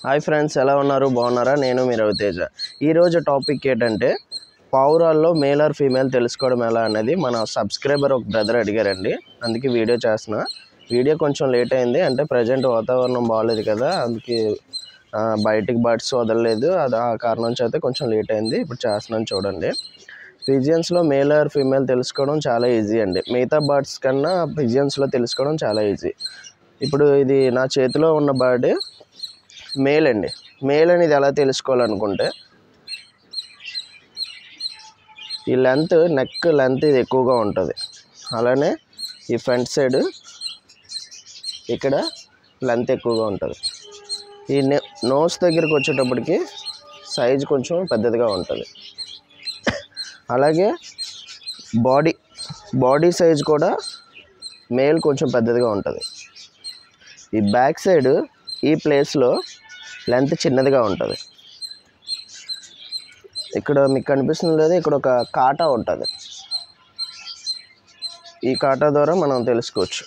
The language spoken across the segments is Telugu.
హాయ్ ఫ్రెండ్స్ ఎలా ఉన్నారు బాగున్నారా నేను మీ రవితేజ ఈరోజు టాపిక్ ఏంటంటే పావురాల్లో మేల్ ఆర్ ఫీమేల్ తెలుసుకోవడం ఎలా అనేది మన సబ్స్క్రైబర్ ఒక బ్రదర్ అడిగారండి అందుకే వీడియో చేస్తున్నా వీడియో కొంచెం లేట్ అయింది అంటే ప్రజెంట్ వాతావరణం బాగాలేదు కదా అందుకే ఆ, బయటికి బర్డ్స్ వదలలేదు అది ఆ కారణం చేత కొంచెం లేట్ అయింది ఇప్పుడు చేస్తున్నాను చూడండి పిజియన్స్లో మేల్ ఆర్ ఫీమేల్ తెలుసుకోవడం చాలా ఈజీ అండి మిగతా బర్డ్స్ కన్నా పిజియన్స్లో తెలుసుకోవడం చాలా ఈజీ ఇప్పుడు ఇది నా చేతిలో ఉన్న బర్డ్ మేల్ అండి మేల్ అనేది ఎలా తెలుసుకోవాలనుకుంటే ఈ లెంత్ నెక్ లెంత్ ఇది ఎక్కువగా ఉంటుంది అలానే ఈ ఫ్రంట్ సైడ్ ఇక్కడ లెంత్ ఎక్కువగా ఉంటుంది ఈ నోస్ దగ్గరికి వచ్చేటప్పటికి సైజ్ కొంచెం పెద్దదిగా ఉంటుంది అలాగే బాడీ బాడీ సైజ్ కూడా మేల్ కొంచెం పెద్దదిగా ఉంటుంది ఈ బ్యాక్ సైడ్ ఈ ప్లేస్లో లెంత్ చిన్నదిగా ఉంటుంది ఇక్కడ మీకు కనిపిస్తుంది లేదు ఇక్కడ ఒక కాటా ఉంటుంది ఈ కాటా ద్వారా మనం తెలుసుకోవచ్చు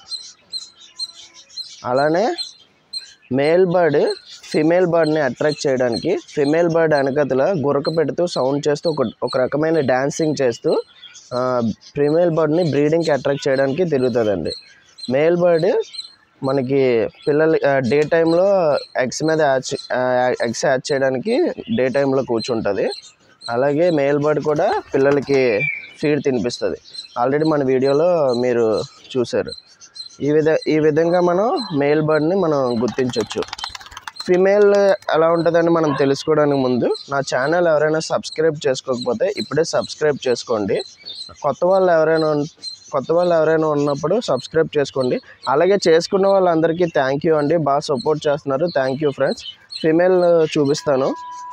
అలానే మేల్ బర్డ్ ఫిమేల్ బర్డ్ని అట్రాక్ట్ చేయడానికి ఫిమేల్ బర్డ్ వెనకతల గురక పెడుతూ సౌండ్ చేస్తూ ఒక ఒక రకమైన డాన్సింగ్ చేస్తూ ఫిమేల్ బర్డ్ని బ్రీడింగ్కి అట్రాక్ట్ చేయడానికి తిరుగుతుందండి మేల్ బర్డ్ మనకి పిల్లలు డే టైంలో ఎగ్స్ మీద యాచ్ ఎగ్స్ యాచ్ చేయడానికి డే టైంలో కూర్చుంటుంది అలాగే మేల్ బర్డ్ కూడా పిల్లలకి ఫీడ్ తినిపిస్తుంది ఆల్రెడీ మన వీడియోలో మీరు చూశారు ఈ విధ ఈ విధంగా మనం మేల్ బర్డ్ని మనం గుర్తించవచ్చు ఫిమేల్ ఎలా ఉంటుందని మనం తెలుసుకోవడానికి ముందు నా ఛానల్ ఎవరైనా సబ్స్క్రైబ్ చేసుకోకపోతే ఇప్పుడే సబ్స్క్రైబ్ చేసుకోండి కొత్త వాళ్ళు ఎవరైనా ఉన్- కొత్త వాళ్ళు ఎవరైనా ఉన్నప్పుడు సబ్స్క్రైబ్ చేసుకోండి అలాగే చేసుకున్న వాళ్ళందరికీ థ్యాంక్ యూ అండి బాగా సపోర్ట్ చేస్తున్నారు థ్యాంక్ యూ ఫ్రెండ్స్ ఫిమేల్ చూపిస్తాను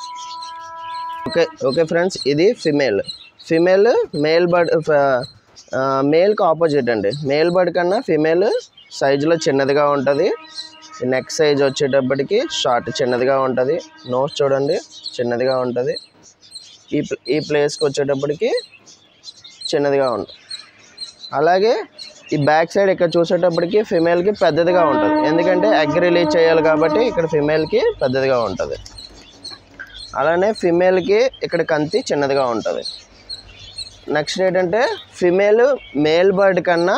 ఓకే ఓకే ఫ్రెండ్స్ ఇది ఫిమేల్ ఫిమేల్ మేల్ బర్డ్ మేల్కి ఆపోజిట్ అండి మేల్ బర్డ్ కన్నా ఫిమేల్ సైజులో చిన్నదిగా ఉంటుంది నెక్ సైజ్ వచ్చేటప్పటికి షార్ట్ చిన్నదిగా ఉంటుంది నోస్ చూడండి చిన్నదిగా ఉంటుంది ఈ ప్ల- ఈ ప్లేస్కి వచ్చేటప్పటికి చిన్నదిగా ఉంటుంది అలాగే ఈ బ్యాక్ సైడ్ ఇక్కడ చూసేటప్పటికి ఫిమేల్కి పెద్దదిగా ఉంటుంది ఎందుకంటే ఎగ్ రిలీజ్ చేయాలి కాబట్టి ఇక్కడ ఫిమేల్కి పెద్దదిగా ఉంటుంది అలానే ఫిమేల్కి ఇక్కడ కంతి చిన్నదిగా ఉంటుంది నెక్స్ట్ ఏంటంటే ఫిమేల్ మేల్ బర్డ్ కన్నా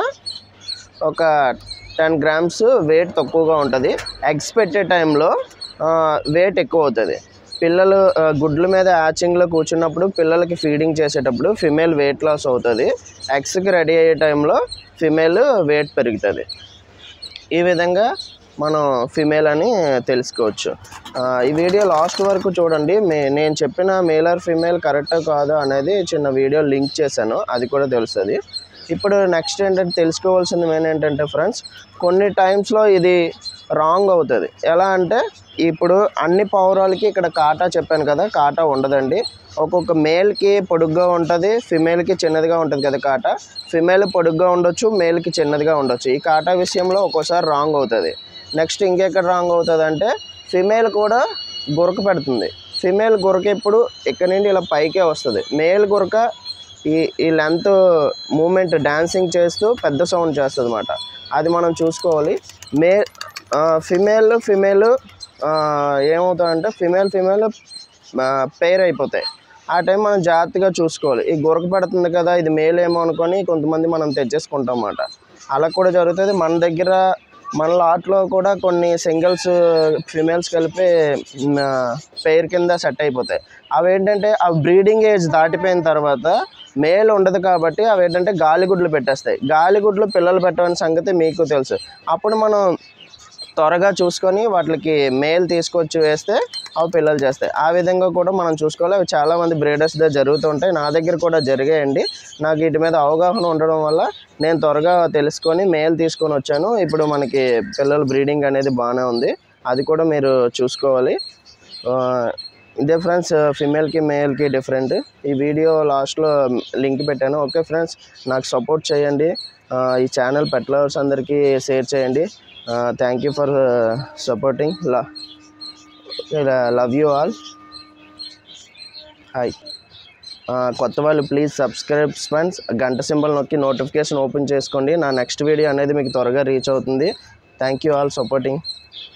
ఒక టెన్ గ్రామ్స్ వెయిట్ తక్కువగా ఉంటుంది ఎగ్స్ పెట్టే టైంలో వెయిట్ ఎక్కువ అవుతుంది పిల్లలు ఆ, గుడ్ల మీద హ్యాచింగ్లో కూర్చున్నప్పుడు పిల్లలకి ఫీడింగ్ చేసేటప్పుడు ఫిమేల్ వెయిట్ లాస్ అవుతుంది ఎగ్స్కి రెడీ అయ్యే టైంలో ఫిమేల్ వెయిట్ పెరుగుతుంది ఈ విధంగా మనం ఫిమేల్ అని తెలుసుకోవచ్చు ఆ, ఈ వీడియో లాస్ట్ వరకు చూడండి మే నేను చెప్పిన మేల్ ఆర్ ఫిమేల్ కరెక్టా కాదా అనేది చిన్న వీడియో లింక్ చేశాను అది కూడా తెలుస్తుంది ఇప్పుడు నెక్స్ట్ ఏంటంటే తెలుసుకోవాల్సింది మెయిన్ ఏంటంటే ఫ్రెండ్స్ కొన్ని టైమ్స్లో ఇది రాంగ్ అవుతుంది ఎలా అంటే ఇప్పుడు అన్ని పావురాలకి ఇక్కడ కాటా చెప్పాను కదా కాటా ఉండదండి ఒక్కొక్క మేల్కి పొడుగ్గా ఉంటుంది ఫిమేల్కి చిన్నదిగా ఉంటుంది కదా కాటా ఫిమేల్ పొడుగ్గా ఉండొచ్చు మేల్కి చిన్నదిగా ఉండొచ్చు ఈ కాటా విషయంలో ఒక్కోసారి రాంగ్ అవుతుంది నెక్స్ట్ ఇంకెక్కడ రాంగ్ అవుతుంది అంటే ఫిమేల్ కూడా గురక పెడుతుంది ఫిమేల్ గురక ఎప్పుడు ఇక్కడ నుండి ఇలా పైకే వస్తుంది మేల్ గురక ఈ ఈ లెంత్ మూమెంట్ డాన్సింగ్ చేస్తూ పెద్ద సౌండ్ చేస్తుంది అనమాట అది మనం చూసుకోవాలి మే ఫిమేల్ ఫిమేల్ ఏమవుతుందంటే ఫిమేల్ ఫిమేల్ పేర్ అయిపోతాయి ఆ టైం మనం జాగ్రత్తగా చూసుకోవాలి ఈ గురక పడుతుంది కదా ఇది మేల్ ఏమో అనుకొని కొంతమంది మనం తెచ్చేసుకుంటాం అన్నమాట అలా కూడా జరుగుతుంది మన దగ్గర మన లాట్లో కూడా కొన్ని సింగిల్స్ ఫిమేల్స్ కలిపి పేర్ కింద సెట్ అయిపోతాయి అవి ఏంటంటే ఆ బ్రీడింగ్ ఏజ్ దాటిపోయిన తర్వాత మేల్ ఉండదు కాబట్టి అవి ఏంటంటే గాలిగుడ్లు పెట్టేస్తాయి గాలిగుడ్లు పిల్లలు పెట్టమని సంగతి మీకు తెలుసు అప్పుడు మనం త్వరగా చూసుకొని వాటికి మేల్ తీసుకొచ్చి వేస్తే అవి పిల్లలు చేస్తాయి ఆ విధంగా కూడా మనం చూసుకోవాలి అవి చాలామంది బ్రీడర్స్ దగ్గర జరుగుతూ ఉంటాయి నా దగ్గర కూడా జరిగాయండి నాకు వీటి మీద అవగాహన ఉండడం వల్ల నేను త్వరగా తెలుసుకొని మేల్ తీసుకొని వచ్చాను ఇప్పుడు మనకి పిల్లల బ్రీడింగ్ అనేది బాగానే ఉంది అది కూడా మీరు చూసుకోవాలి ఆ, ఇదే ఫ్రెండ్స్ ఫిమేల్కి మేల్కి డిఫరెంట్ ఈ వీడియో లాస్ట్లో లింక్ పెట్టాను ఓకే ఫ్రెండ్స్ నాకు సపోర్ట్ చేయండి ఆ, ఈ ఛానల్ పెట్ లవర్స్ అందరికీ షేర్ చేయండి thank you for supporting love you all hi కొత్త వాళ్ళు ప్లీజ్ సబ్స్క్రైబ్ ఫ్రెండ్స్ గంట సింబల్ నొక్కి నోటిఫికేషన్ ఓపెన్ చేసుకోండి నా నెక్స్ట్ వీడియో అనేది మీకు త్వరగా రీచ్ అవుతుంది థ్యాంక్ యూ ఆల్ సపోర్టింగ్